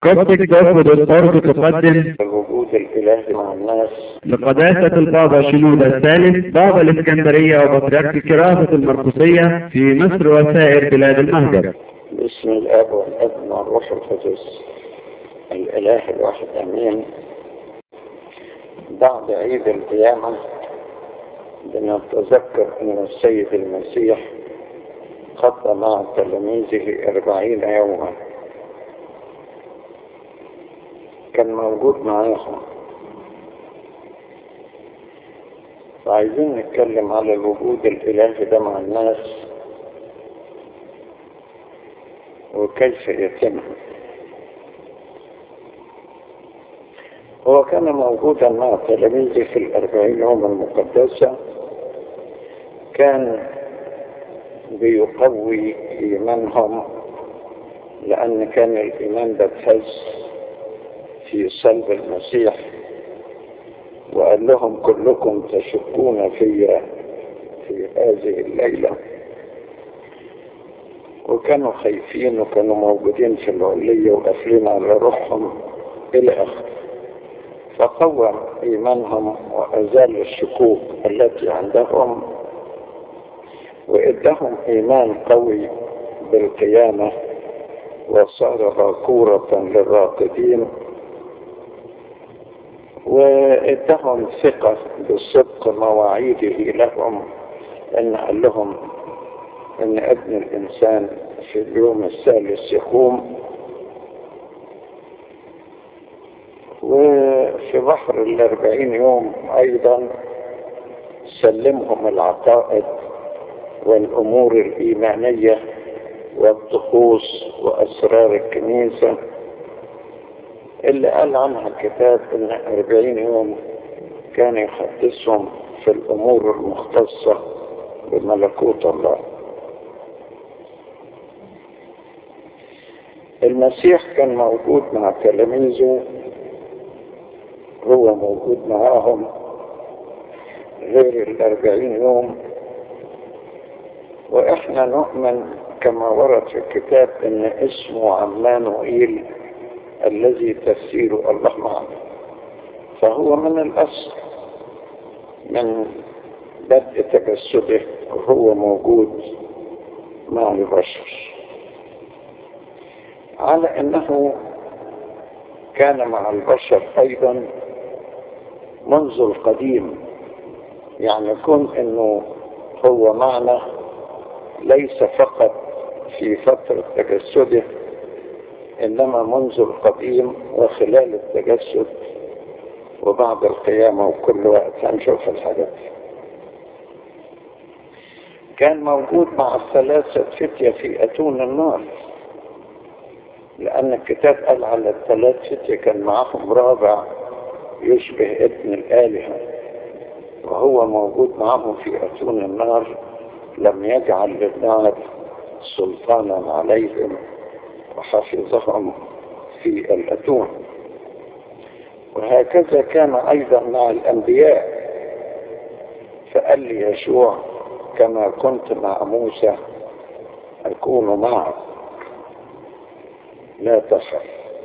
قصدك ترفض الطرد تقدم الوجود الإلهي مع الناس لقداسة البابا شنودة الثالث بابا الإسكندرية وبطريرك كراسة المرقسية في مصر وسائر بلاد المهجر باسم الاب والابن والروح القدس الاله الواحد امين بعد عيد القيامه بنتذكر ان السيد المسيح قضى مع تلاميذه أربعين يوما كان موجود معاهم فعايزين نتكلم على الوجود الإلهي ده مع الناس وكيف يتم هو كان موجودا مع تلاميذه في الأربعين يوم المقدسة كان بيقوي إيمانهم لأن كان الإيمان ده اتهز في صلب المسيح وقال لهم كلكم تشكون في في هذه الليلة وكانوا خايفين وكانوا موجودين في العلية وقافلين على روحهم إلى آخره فقوى إيمانهم وأزال الشكوك التي عندهم وإدهم إيمان قوي بالقيامة وصار باكورة للراقدين وإدهم ثقة بصدق مواعيده لهم أن قال لهم أن ابن الإنسان في اليوم الثالث يقوم وفي بحر الأربعين يوم أيضا سلمهم العقائد والأمور الإيمانية والطقوس وأسرار الكنيسة اللي قال عنها الكتاب إن أربعين يوم كان يحدثهم في الأمور المختصة بملكوت الله المسيح كان موجود مع تلاميذه هو موجود معاهم غير الأربعين يوم وإحنا نؤمن كما ورد في الكتاب إن اسمه عمانوئيل الذي تفسير الله معنا فهو من الأصل من بدء تجسده هو موجود مع البشر على أنه كان مع البشر أيضا منذ القديم يعني كون أنه هو معنا ليس فقط في فترة تجسده إنما منذ القديم وخلال التجسد وبعد القيامة وكل وقت هنشوف الحاجات كان موجود مع الثلاثة فتية في أتون النار لأن الكتاب قال على الثلاث فتية كان معهم رابع يشبه ابن الآلهة وهو موجود معهم في أتون النار لم يجعل للنار سلطانا عليهم وحفظهم في الأتون وهكذا كان أيضا مع الأنبياء فقال لي يشوع كما كنت مع موسى أكون معك لا تخف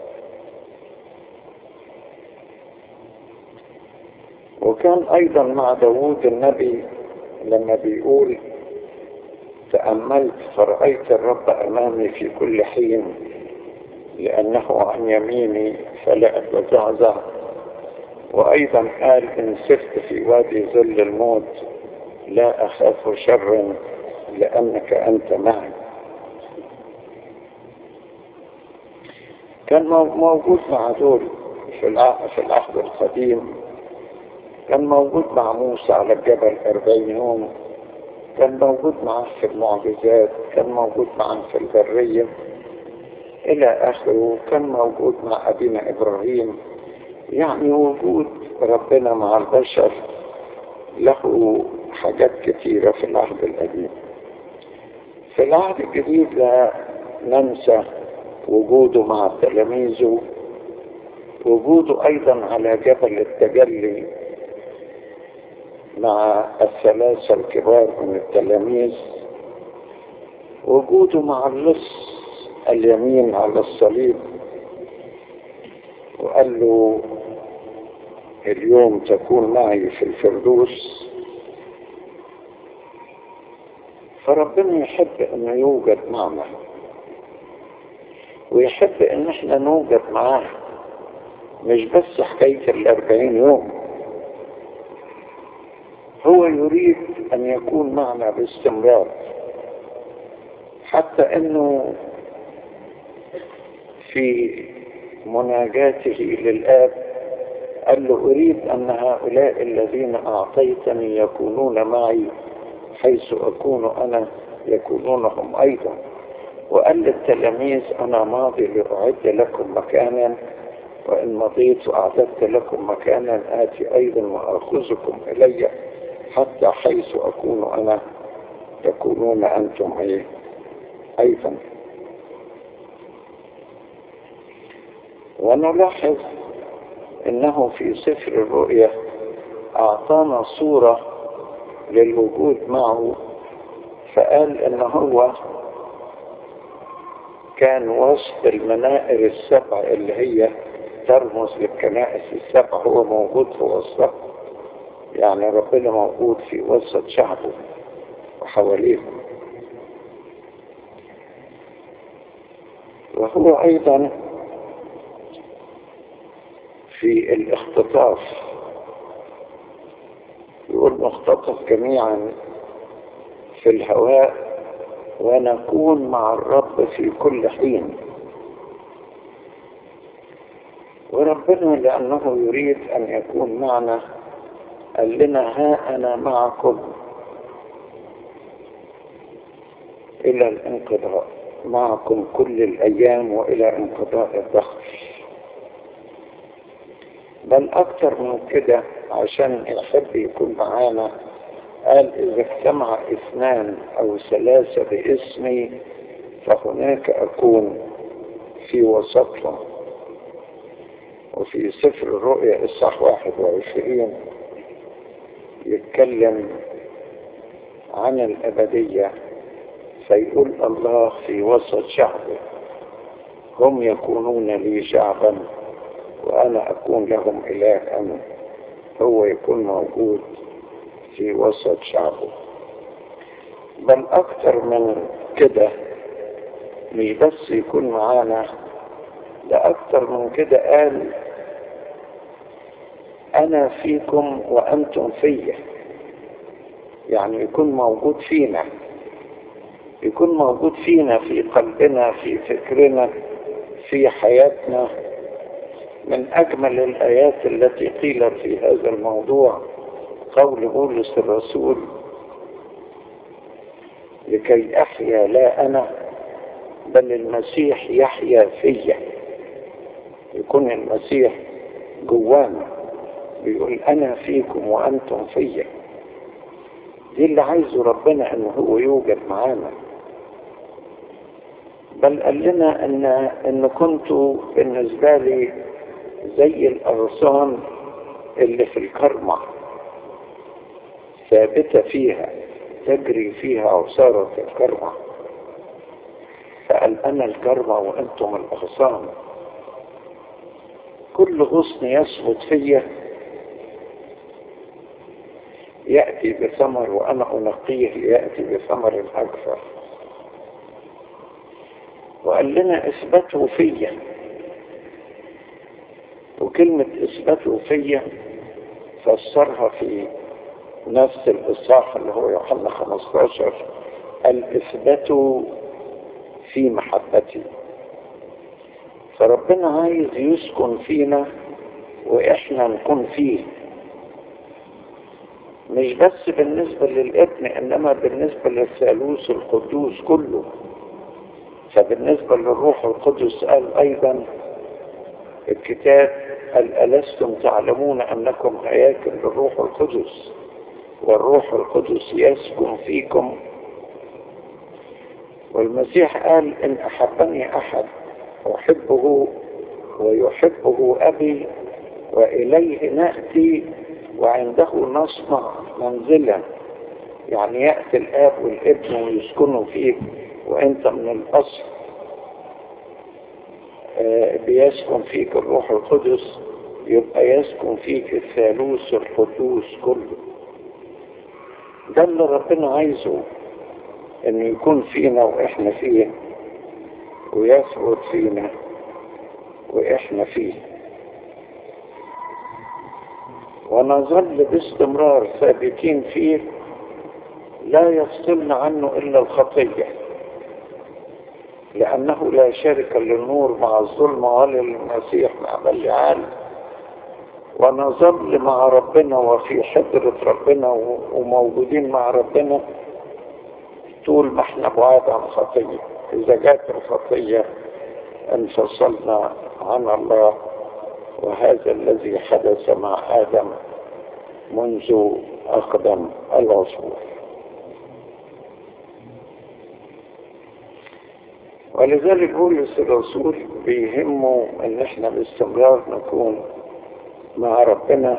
وكان أيضا مع داوود النبي لما بيقول تأملت فرأيت الرب أمامي في كل حين لأنه عن يميني فلا أتزعزع وأيضا قال إن سرت في وادي ظل الموت لا أخاف شرا لأنك أنت معي كان موجود مع دول في العهد القديم كان موجود مع موسى على الجبل أربعين يوم كان موجود معه في المعجزات كان موجود معه في البرية إلى آخره كان موجود مع أبينا إبراهيم يعني وجود ربنا مع البشر له حاجات كثيرة في العهد القديم في العهد الجديد لا ننسى وجوده مع تلاميذه وجوده أيضا على جبل التجلي مع الثلاثة الكبار من التلاميذ وجوده مع اللص اليمين على الصليب وقال له اليوم تكون معي في الفردوس فربنا يحب انه يوجد معنا ويحب ان احنا نوجد معاه مش بس حكاية الاربعين يوم هو يريد ان يكون معنا باستمرار حتى انه في مناجاته للآب قال له أريد أن هؤلاء الذين أعطيتني يكونون معي حيث أكون أنا يكونون هم أيضا وقال للتلاميذ أنا ماضي لأعد لكم مكانا وإن مضيت وأعددت لكم مكانا آتي أيضا وأخذكم إلي حتى حيث أكون أنا تكونون أنتم إيه أيضا ونلاحظ انه في سفر الرؤيا اعطانا صورة للوجود معه فقال ان هو كان وسط المنائر السبع اللي هي ترمز للكنائس السبع هو موجود في وسطها يعني ربنا موجود في وسط شعبه وحواليهم وهو ايضا في الاختطاف يقول نختطف جميعا في الهواء ونكون مع الرب في كل حين وربنا لأنه يريد أن يكون معنا قال لنا ها أنا معكم إلى الانقضاء معكم كل الأيام وإلى انقضاء الدهر بل أكتر من كده عشان يحب يكون معانا قال إذا اجتمع اثنان أو ثلاثة باسمي فهناك أكون في وسطهم وفي سفر الرؤيا إصحاح 21 يتكلم عن الأبدية فيقول الله في وسط شعبه هم يكونون لي شعبا وأنا أكون لهم إله أنا هو يكون موجود في وسط شعبه بل أكتر من كده مش بس يكون معانا ده أكتر من كده قال أنا فيكم وأنتم فيا يعني يكون موجود فينا يكون موجود فينا في قلبنا في فكرنا في حياتنا من أجمل الآيات التي قيلت في هذا الموضوع قول بولس الرسول لكي أحيا لا أنا بل المسيح يحيا فيا يكون المسيح جوانا بيقول أنا فيكم وأنتم فيا دي اللي عايزه ربنا أنه هو يوجد معانا بل قال لنا أن, إن كنتوا بالنسبة لي زي الأغصان اللي في الكرمة ثابتة فيها تجري فيها عصارة الكرمة فقال أنا الكرمة وأنتم الأغصان كل غصن يثبت فيا يأتي بثمر وأنا أنقيه ليأتي بثمر أكثر وقال لنا اثبتوا فيا وكلمة اثبتوا فيا فسرها في نفس الإصحاح اللي هو يوحنا 15 قال اثبتوا في محبتي فربنا عايز يسكن فينا واحنا نكون فيه مش بس بالنسبة للابن انما بالنسبة للثالوث القدوس كله فبالنسبة للروح القدس قال ايضا الكتاب قال ألستم تعلمون أنكم هياكل للروح القدس والروح القدس يسكن فيكم والمسيح قال إن أحبني أحد أحبه ويحبه أبي وإليه نأتي وعنده نصنع منزلا يعني يأتي الآب والابن ويسكنوا فيك وأنت من الأصل بيسكن فيك الروح القدس يبقى يسكن فيك الثالوث القدوس كله ده اللي ربنا عايزه انه يكون فينا واحنا فيه ويثبت فينا واحنا فيه ونظل باستمرار ثابتين فيه لا يفصلنا عنه الا الخطيه لانه لا شرك للنور مع الظلم ولا للمسيح مع بلعال ونظل مع ربنا وفي حضرة ربنا وموجودين مع ربنا طول ما احنا بعاد عن خطية إذا جات الخطية انفصلنا عن الله وهذا الذي حدث مع آدم منذ أقدم العصور ولذلك بولس الرسول بيهمه ان احنا باستمرار نكون مع ربنا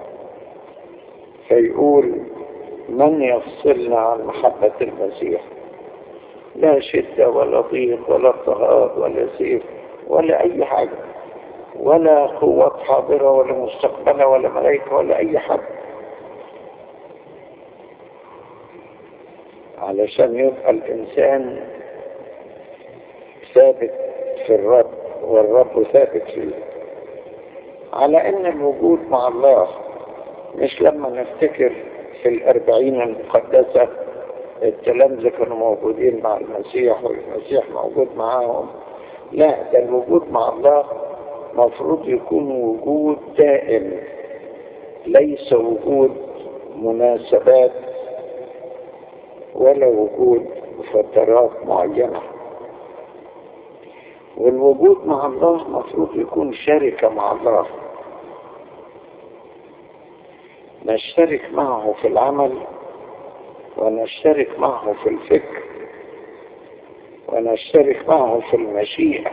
فيقول من يفصلنا عن محبة المسيح لا شدة ولا ضيق ولا اضطهاد ولا سيف ولا أي حاجة ولا قوة حاضرة ولا مستقبلة ولا ملائكة ولا أي حاجة علشان يبقى الإنسان ثابت في الرب والرب ثابت فيه على ان الوجود مع الله مش لما نفتكر في الاربعين المقدسة التلامذة كانوا موجودين مع المسيح والمسيح موجود معاهم لا ده الوجود مع الله مفروض يكون وجود دائم ليس وجود مناسبات ولا وجود فترات معينه والوجود مع الله مفروض يكون شركة مع الله نشترك معه في العمل ونشترك معه في الفكر ونشترك معه في المشيئة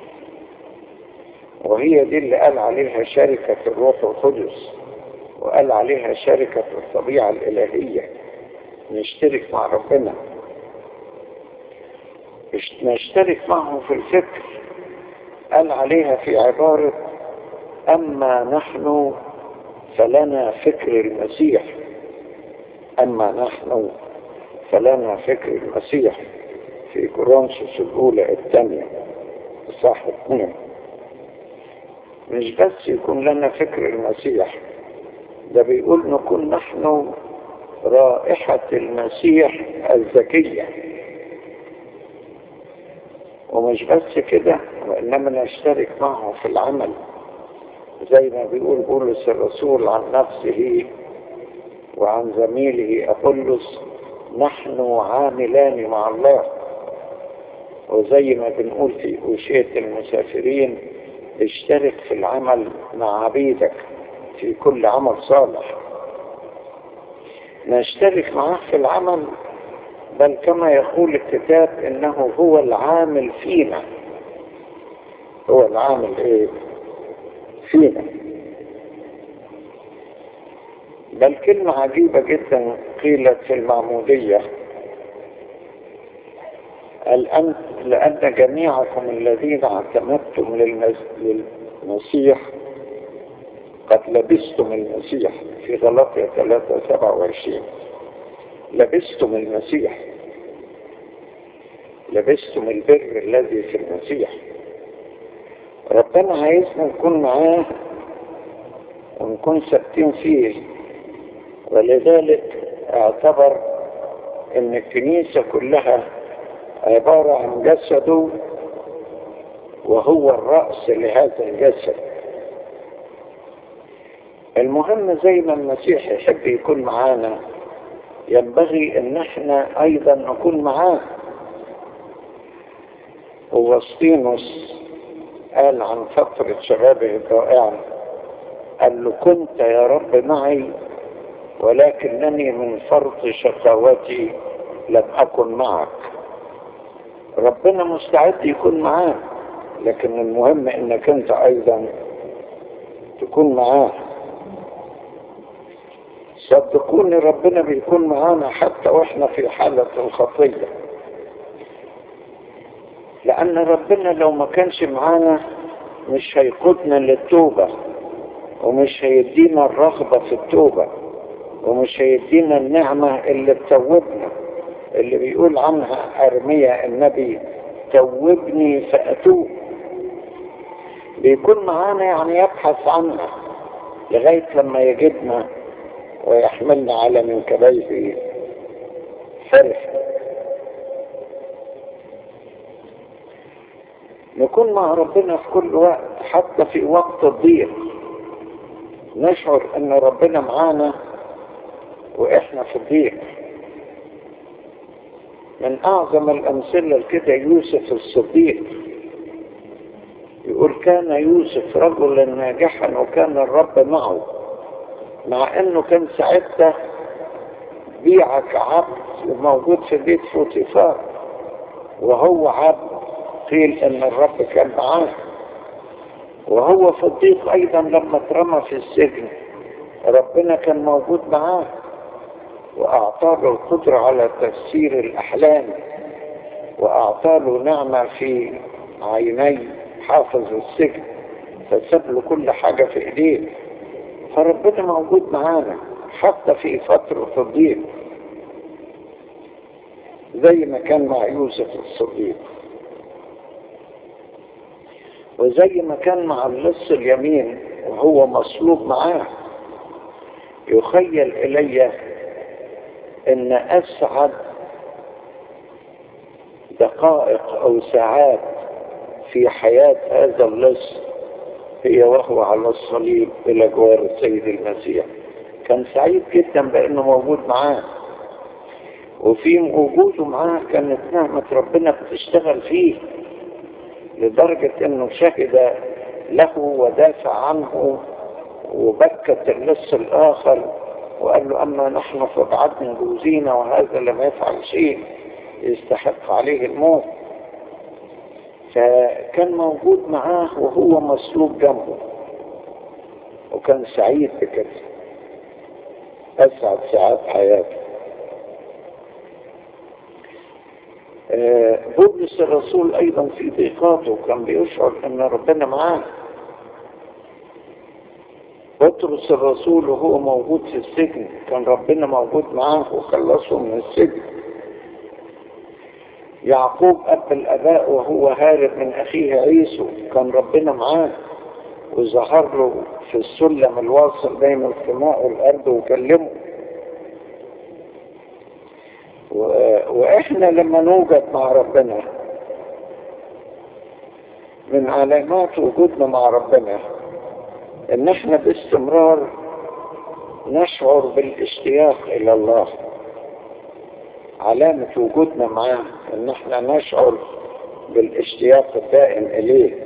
وهي دي اللي قال عليها شركة الروح القدس وقال عليها شركة الطبيعة الإلهية نشترك مع ربنا نشترك معه في الفكر قال عليها في عبارة أما نحن فلنا فكر المسيح أما نحن فلنا فكر المسيح في كورنثوس الأولى الثانية صح اثنين مش بس يكون لنا فكر المسيح ده بيقول نكون نحن رائحة المسيح الذكية ومش بس كده وإنما نشترك معه في العمل زي ما بيقول بولس الرسول عن نفسه وعن زميله أبولس نحن عاملان مع الله وزي ما بنقول في أوشية المسافرين اشترك في العمل مع عبيدك في كل عمل صالح نشترك معه في العمل بل كما يقول الكتاب انه هو العامل فينا هو العامل ايه فينا بل كلمة عجيبة جدا قيلت في المعمودية الآن لأن جميعكم الذين اعتمدتم للمسيح قد لبستم المسيح في غلطية 3 27 لبستم المسيح لبستم البر الذي في المسيح ربنا عايزنا نكون معاه ونكون ثابتين فيه ولذلك اعتبر ان الكنيسة كلها عبارة عن جسده وهو الرأس لهذا الجسد المهم زي ما المسيح يحب يكون معانا ينبغي ان احنا ايضا نكون معاه ووسطينوس قال عن فترة شبابه الرائعة قال له كنت يا رب معي ولكنني من فرط شقاوتي لم أكن معك ربنا مستعد يكون معاه لكن المهم انك انت ايضا تكون معاه صدقوني ربنا بيكون معانا حتى واحنا في حالة الخطية لأن ربنا لو ما كانش معانا مش هيقودنا للتوبة ومش هيدينا الرغبة في التوبة ومش هيدينا النعمة اللي تتوبنا اللي بيقول عنها أرميا النبي توبني فأتوب بيكون معانا يعني يبحث عنها لغاية لما يجدنا ويحملنا على منكبيه فرح نكون مع ربنا في كل وقت حتى في وقت الضيق نشعر ان ربنا معانا واحنا في الضيق من اعظم الامثله لكده يوسف الصديق يقول كان يوسف رجلا ناجحا وكان الرب معه مع انه كان ساعتها بيعك عبد وموجود في بيت فوتيفار وهو عبد قيل ان الرب كان معاه وهو في الضيق ايضا لما اترمى في السجن ربنا كان موجود معاه واعطاه القدرة على تفسير الاحلام واعطاه نعمة في عيني حافظ السجن فساب له كل حاجة في ايديه فربنا موجود معانا حتى في فترة الضيق زي ما كان مع يوسف الصديق وزي ما كان مع اللص اليمين وهو مصلوب معاه يخيل إلي أن أسعد دقائق أو ساعات في حياة هذا اللص هي وهو على الصليب إلى جوار السيد المسيح كان سعيد جدا بأنه موجود معاه وفي وجوده معاه كانت نعمة ربنا بتشتغل فيه لدرجة انه شهد له ودافع عنه وبكت اللص الاخر وقال له اما نحن فابعدنا جوزينا وهذا لم يفعل شيء يستحق عليه الموت فكان موجود معاه وهو مصلوب جنبه وكان سعيد بكده اسعد ساعات حياته بولس الرسول ايضا في ضيقاته كان بيشعر ان ربنا معاه بطرس الرسول وهو موجود في السجن كان ربنا موجود معاه وخلصه من السجن يعقوب اب الاباء وهو هارب من اخيه عيسو كان ربنا معاه وظهر له في السلم الواصل بين السماء والارض وكلمه واحنا لما نوجد مع ربنا من علامات وجودنا مع ربنا ان احنا باستمرار نشعر بالاشتياق الى الله علامة وجودنا معاه ان احنا نشعر بالاشتياق الدائم اليه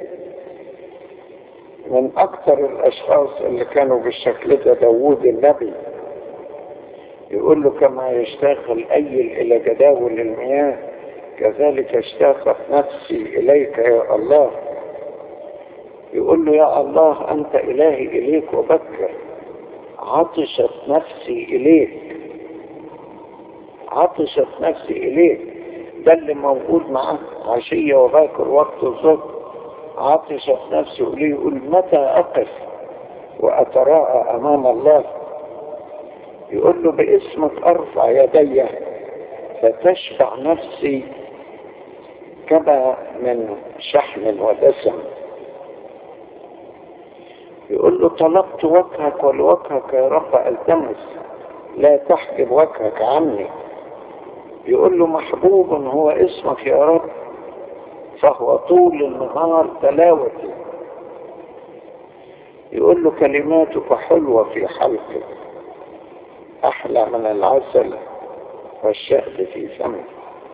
من اكثر الاشخاص اللي كانوا بالشكل ده داوود النبي يقول له كما يشتاق الأيل إلى جداول المياه كذلك اشتاقت نفسي إليك يا الله يقول له يا الله أنت إلهي إليك وبكر عطشت نفسي إليك عطشت نفسي إليك ده اللي موجود معاه عشية وباكر وقت الظهر عطشت نفسي إليه يقول متى أقف وأتراءى أمام الله يقول له باسمك ارفع يدي فتشبع نفسي كما من شحم ودسم يقول له طلبت وجهك ولوجهك يا رب التمس لا تحجب وجهك عني يقول له محبوب هو اسمك يا رب فهو طول النهار تلاوتي يقول له كلماتك حلوة في حلقك أحلى من العسل والشهد في فمه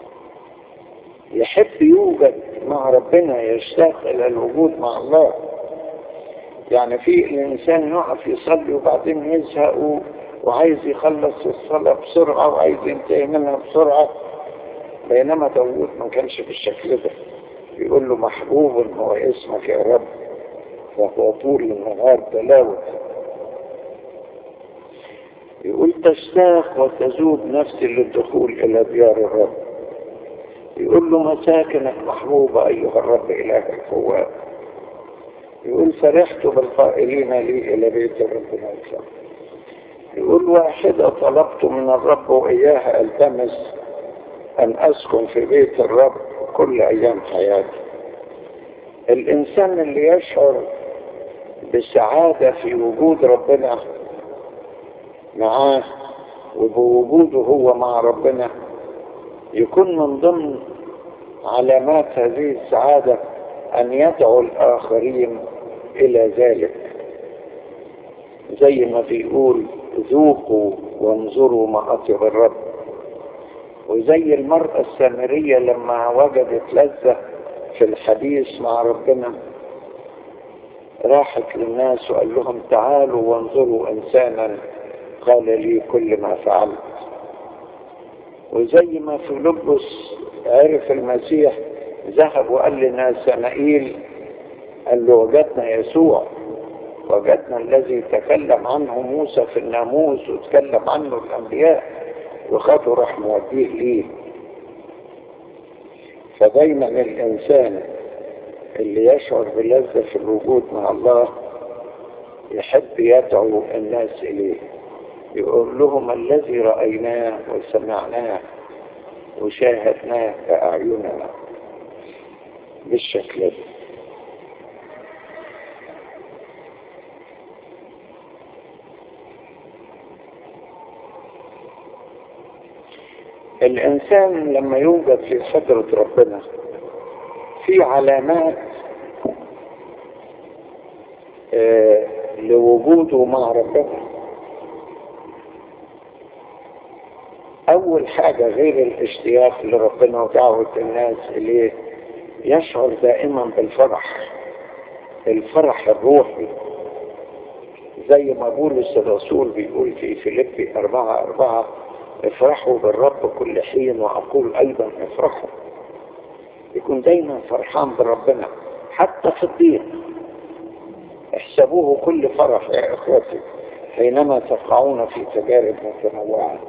يحب يوجد مع ربنا يشتاق إلى الوجود مع الله يعني في الإنسان يقف يصلي وبعدين يزهق وعايز يخلص الصلاة بسرعة وعايز ينتهي منها بسرعة بينما داوود ما كانش بالشكل ده يقول له محبوب هو اسمك يا رب وهو طول النهار تلاوة يقول تشتاق وتذوب نفسي للدخول إلى ديار الرب يقول له مساكنك محبوبة أيها الرب إله القوات يقول فرحت بالقائلين لي إلى بيت الرب نفسه يقول واحدة طلبت من الرب وإياها ألتمس أن أسكن في بيت الرب كل أيام حياتي الإنسان اللي يشعر بسعادة في وجود ربنا معاه وبوجوده هو مع ربنا يكون من ضمن علامات هذه السعادة أن يدعو الآخرين إلى ذلك زي ما بيقول ذوقوا وانظروا ما أطيب الرب وزي المرأة السامرية لما وجدت لذة في الحديث مع ربنا راحت للناس وقال لهم تعالوا وانظروا إنسانا قال لي كل ما فعلت وزي ما فيلبس عرف المسيح ذهب وقال لناثنائيل قال له وجدنا يسوع وجدنا الذي تكلم عنه موسى في الناموس وتكلم عنه الانبياء وخده راح موديه ليه فدايما الانسان اللي يشعر بلذة في الوجود مع الله يحب يدعو الناس اليه يقول لهم الذي رأيناه وسمعناه وشاهدناه بأعيننا بالشكل ده الإنسان لما يوجد في حضرة ربنا في علامات آه لوجوده مع ربنا أول حاجة غير الاشتياق لربنا ودعوة الناس إليه يشعر دائما بالفرح الفرح الروحي زي ما بولس الرسول بيقول في فيليبي أربعة أربعة افرحوا بالرب كل حين وأقول أيضا افرحوا يكون دايما فرحان بربنا حتى في الضيق احسبوه كل فرح يا إخوتي حينما تقعون في تجارب متنوعة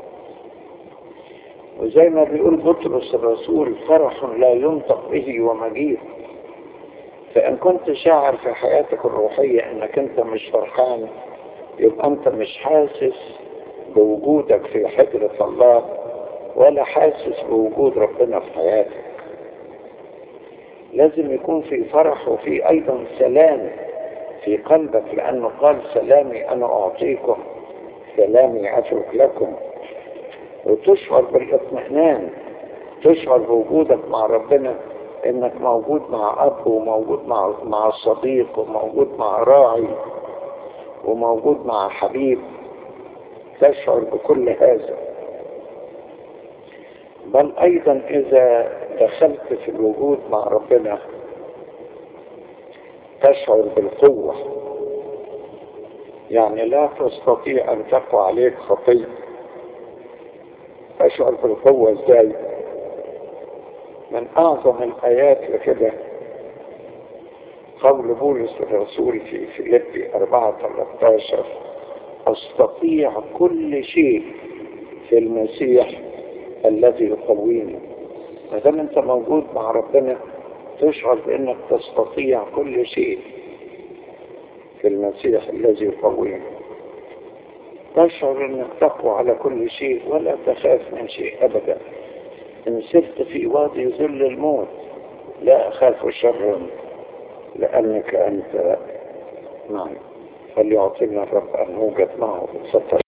وزي ما بيقول بطرس الرسول فرح لا ينطق به ومجيد فإن كنت شاعر في حياتك الروحية إنك أنت مش فرحان يبقى أنت مش حاسس بوجودك في حجرة الله ولا حاسس بوجود ربنا في حياتك لازم يكون في فرح وفي أيضا سلام في قلبك لأنه قال سلامي أنا أعطيكم سلامي أترك لكم وتشعر بالاطمئنان تشعر بوجودك مع ربنا انك موجود مع اب وموجود مع مع صديق وموجود مع راعي وموجود مع حبيب تشعر بكل هذا بل ايضا اذا دخلت في الوجود مع ربنا تشعر بالقوة يعني لا تستطيع ان تقوى عليك خطيه أشعر بالقوة إزاي من أعظم الآيات لكده قول بولس الرسول في فيليبي 4 13 أستطيع كل شيء في المسيح الذي يقويني ما دام أنت موجود مع ربنا تشعر بأنك تستطيع كل شيء في المسيح الذي يقويني تشعر انك تقوى على كل شيء ولا تخاف من شيء ابدا ان سرت في وادي ظل الموت لا اخاف شرا لانك انت معي فليعطينا الرب ان نوجد معه بالستر